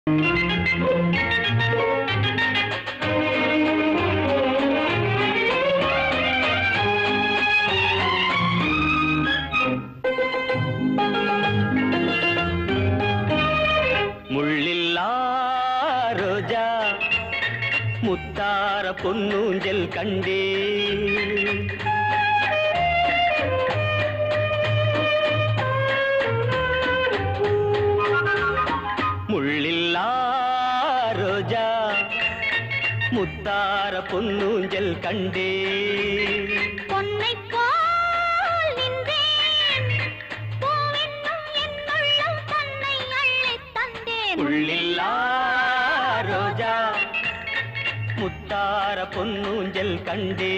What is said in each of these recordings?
முள்ளில்லா ரோஜா முத்தார பொன்னூஞ்சல் கண்டே முள்ளில்லா ரோஜா முத்தார பொன்னூஞ்சல் கண்டே பொன்னைப் போல் நின்றேன். பூவென்னும் என் உள்ளம் தன்னை அள்ளித் தந்தேன். முள்ளில்லா ரோஜா முத்தார பொன்னூஞ்சல் கண்டே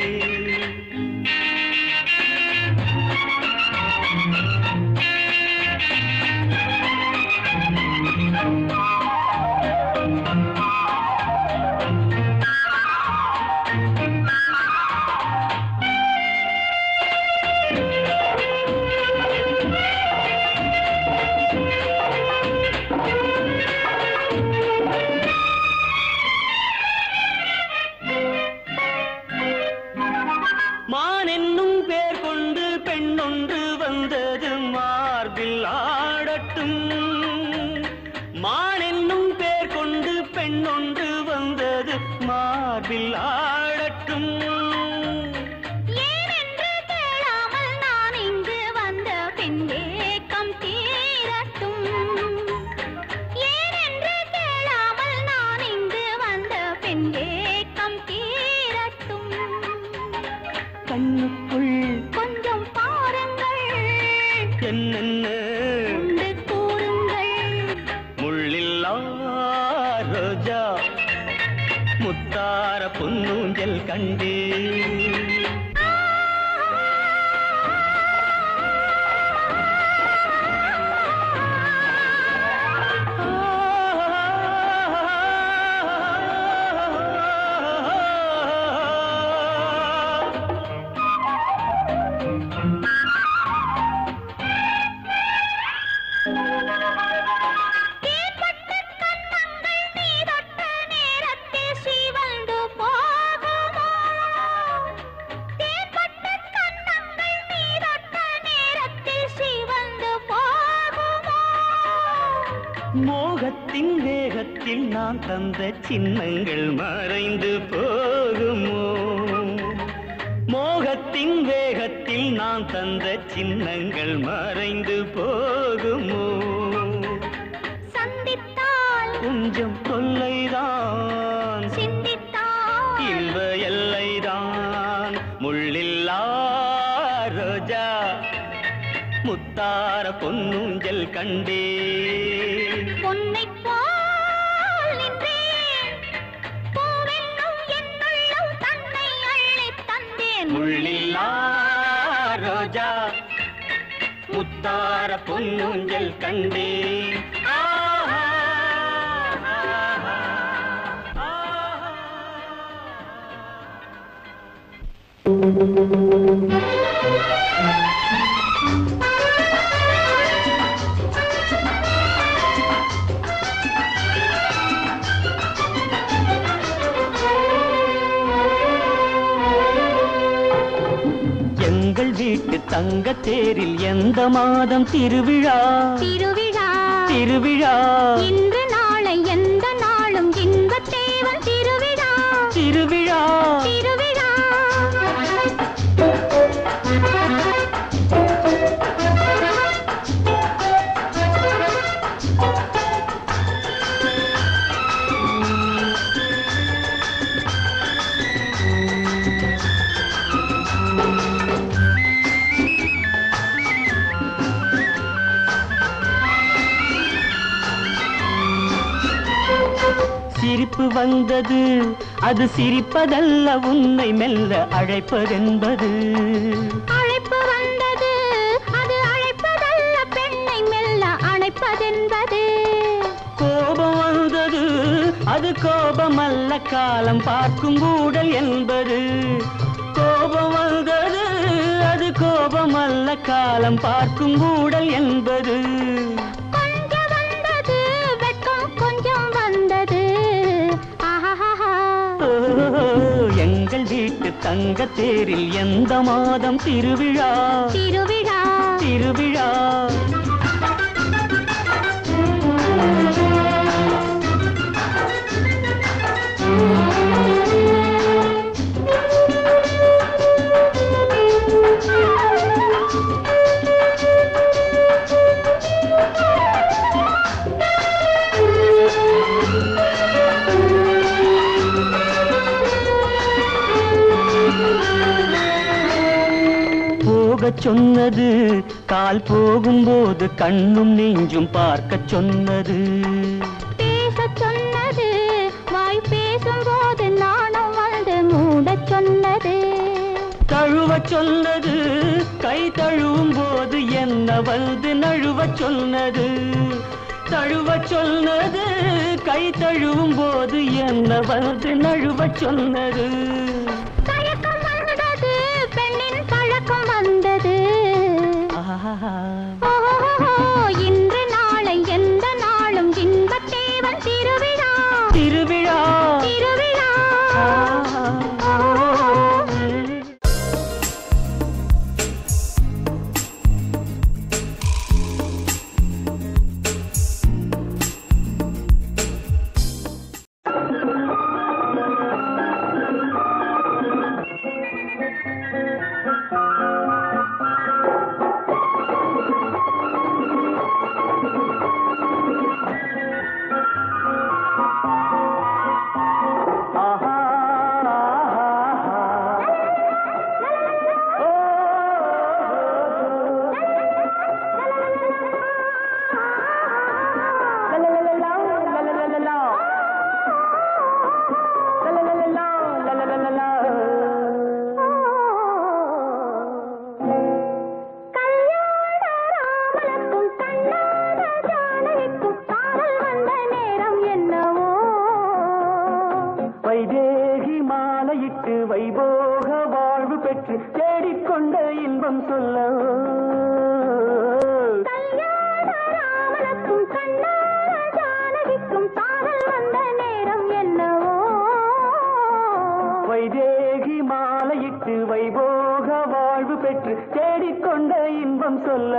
மான் என்னும் பேர் கொண்டு பெண்ணொன்று வந்தது மார்பில் ஆடட்டும் மான் என்னும் பேர் கொண்டு பெண்ணொன்று வந்தது மார்பில் ஆடட்டும் ஏனென்று கேளாமல் நான் இங்கு வந்த பின் ஏக்கம் தீரட்டும். ஏனென்று கேளாமல் நான் இங்கு வந்த பின் ஏக்கம் தீரட்டும். கண்ணுக்குள் கொஞ்சம் பாருங்கள் என்னென்ன உண்டு கூறுங்கள் முள்ளில்லா ரோஜா முத்தார பொன்னூஞ்சல் கண்டே தேன்பட்ட கன்னங்கள் நீ தொட்ட நேரத்தில் சிவந்து போகுமோ? தேன்பட்ட கன்னங்கள் நீ தொட்ட நேரத்தில் சிவந்து போகுமோ? மோகத்தின் வேகத்தில் நான் தந்த சின்னங்கள் மறைந்து போகுமோ மோகத்தின் வேகத்தில் நான் தந்த சின்னங்கள் மறைந்து போகுமோ சந்தித்தால் கொஞ்சம் தொல்லைதான் சிந்தித்தால் இன்ப எல்லைதான் முள்ளில்லா ரோஜா முத்தார பொன்னூஞ்சல் கண்டே பொன்னைப் போல் நின்றேன். பூவென்னும் என் உள்ளம் தன்னை அள்ளித் தந்தேன். முள்ளில்லா ரோஜா முத்தார பொன்னூஞ்சல் கண்டே ஆஹா, ஆஹா, ஆஹா. எங்கள் வீட்டு தங்க தேரில் எந்த மாதம் திருவிழா திருவிழா திருவிழா இன்று நாளை எந்த நாளும் இன்பத் தேவன் திருவிழா திருவிழா திருவிழா சிரிப்பு வந்தது அது சிரிப்பதல்ல உன்னை மெல்ல அழைப்பதென்பது அழைப்பு வந்தது அது அழைப்பதல்ல பெண்ணை மெல்ல அணைப்பதென்பது கோபம் வந்தது அது கோபமல்ல காலம் பார்க்கும் கூடல் என்பது கோபம் வந்தது அது கோபமல்ல காலம் பார்க்கும் கூடல் என்பது கொஞ்ச வந்தது வெட்கம் கொஞ்ச தங்கத்தேரில் எந்த மாதம் திருவிழா திருவிழா திருவிழா போகச் சொன்னது கால் போகும்போது கண்ணும் நெஞ்சும் பார்க்கச் சொன்னது பேசச் சொன்னது வாய் பேசும்போது நாணம் வந்து மூடச் சொன்னது தழுவச் சொன்னது கை தழுவும் போது என்ன வந்து நழுவச் சொன்னது தழுவச் சொன்னது கை தழுவும் போது என்ன வந்து நழுவச் சொன்னது தயக்கம் வந்தது பெண்ணின் பழக்கம் வந்தது ஆஹா ஓஹோ இன்று நாளை எந்த நாளும் இன்பத்தேவன் திருவிழா திருவிழா திருவிழா கல்யாண ராமனுக்கும் கண்ணான ஜானகிக்கும் காதல் வந்த நேரம் என்னவோ வைதேகி மாலையிட்டு வைபோக வாழ்வு பெற்று தேடிக்கொண்ட இன்பம் சொல்ல கல்யாண ராமனுக்கும் கண்ணான ஜானகிக்கும் காதல் வந்த நேரம் என்னவோ வைதேகி மாலையிட்டு வைபோக வாழ்வு பெற்று தேடிக்கொண்ட இன்பம் சொல்ல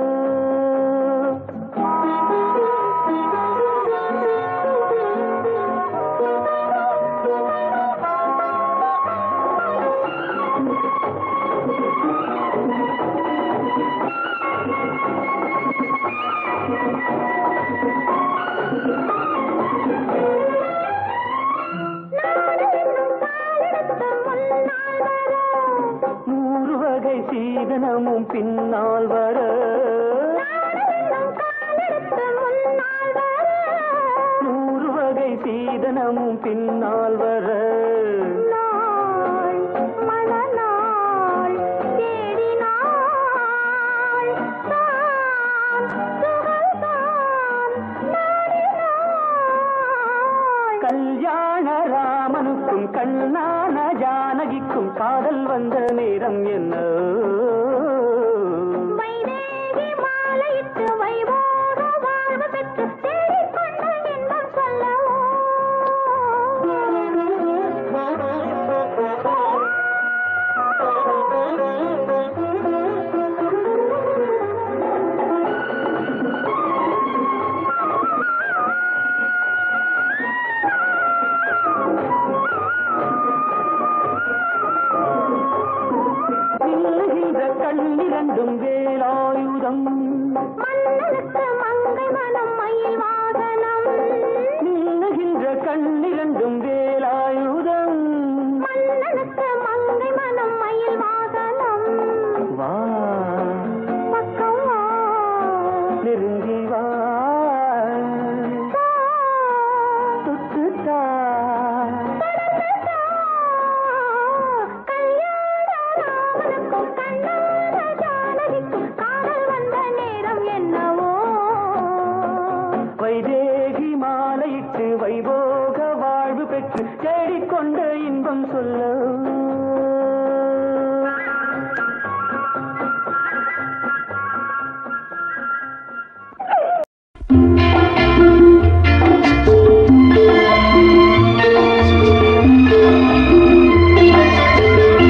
நூறு வகை சீதனமும் பின்னால் வர நூறு வகை சீதனமும் பின்னால் வர கல்யாண ராமனுக்கும் கண்ணான ஜானகிக்கும் காதல் வந்த நேரம் என்ன வைதேகி மாலையிட்டு வைபோக வாழ்வு பெற்று தேடிக்கொண்ட இன்பம் சொல்லவோ நில்லுகின்ற கண்ணிரண்டும் வேலாயுதம் மன்னனுக்கு மங்கை மனம் மயில் வாகனம் நில்லுகின்ற கண்ணிரண்டும் வேலாயுதம் மன்னனுக்கு மங்கை மனம் மயில் வாகனம் வா பக்கம் வா நெருங்கி வா தொட்டுத்தா கல்யாணராமனுக்கும் கண்ணான ஜானகிக்கும் காதல் வந்த நேரம் என்னவோ வைதேகி மாலையிட்டு வைபோக வாழ்வு பெற்று தேடிக்கொண்ட இன்பம் சொல்ல ஆ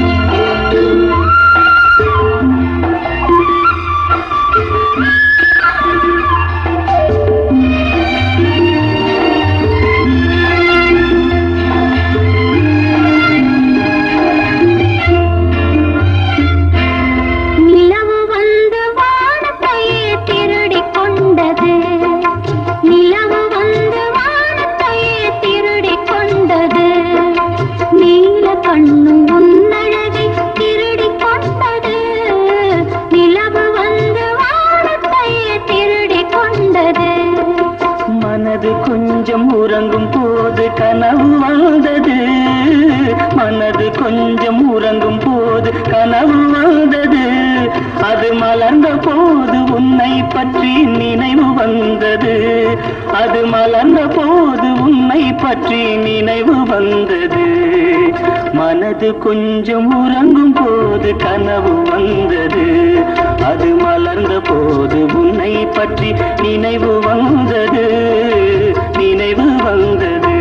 கொஞ்சம் உறங்கும் போது கனவு வந்தது மனது கொஞ்சம் உறங்கும் போது கனவு வந்தது அது மலர்ந்த போது உன்னை பற்றி நினைவு வந்தது அது மலர்ந்த போது உன்னை பற்றி நினைவு வந்தது மனது கொஞ்சம் உறங்கும் போது கனவு வந்தது அது மலர்ந்த போது உன்னை பற்றி நினைவு வந்தது நினைவு வந்தது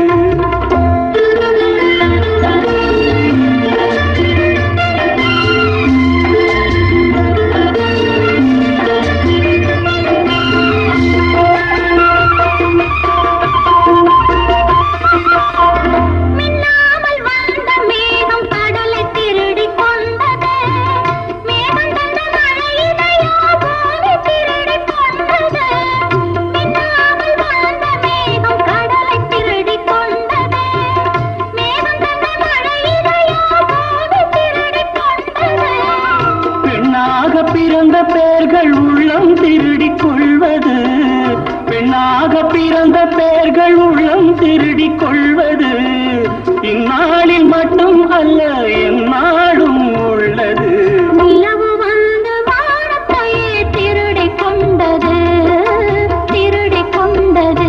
மின்னாமல் வந்த மேகம் கடலை திருடிக் கொண்டது மேகம் தந்த மழையினையோ பூமி திருடிக் கொண்டது மின்னாமல் வந்த மேகம் கடலை திருடிக் கொண்டது மேகம் தந்த மழையினையோ பூமி திருடிக் கொண்டது பெண்ணாக பிறந்த பெயர்கள் உள்ளம் திருடிக் கொள்வது பெண்ணாக பிறந்த பெயர்கள் உள்ளம் திருடிக் கொள்வது இந்நாளில் மட்டும் அல்ல எந்நாளும் உள்ளது நிலவு வந்து வானத்தையே திருடிக் கொண்டது திருடிக் கொண்டது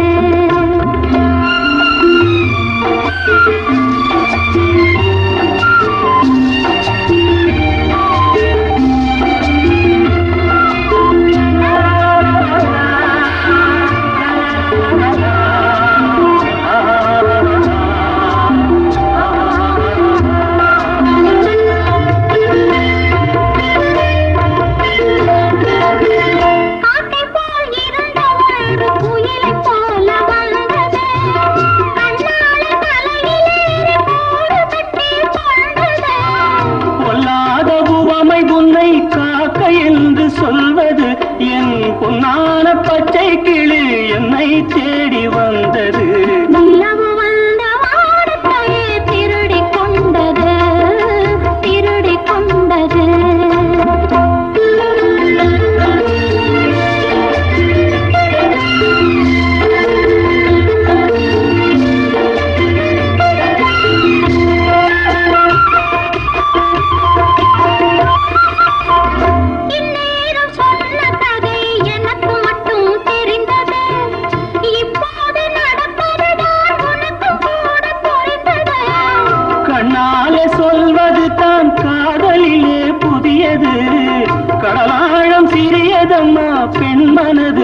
காக்கை போல் இருந்த ஒன்று குயிலைப் போல வந்தது கண்ணாலே தலையிலேறி கூடு கட்டிக் கொண்டது பொல்லாத உவமை உன்னை காக்க என்று சொல்வது என் பொன்னான பச்சை கிளி என்னை தேடி வந்தது நிலவு வந்த வானத்தையே திருடிக் கொண்டது திருடிக் கொண்டது இந்நேரம் சொன்ன கதை எனக்கு மட்டும் தெரிந்தது இப்போது நடப்பதுதான் உனக்கு கூட புரிந்தது கண்ணாலே சொல்வது தான் காதலிலே புதியது கடலாழம் சிறியதம்மா பெண் மனது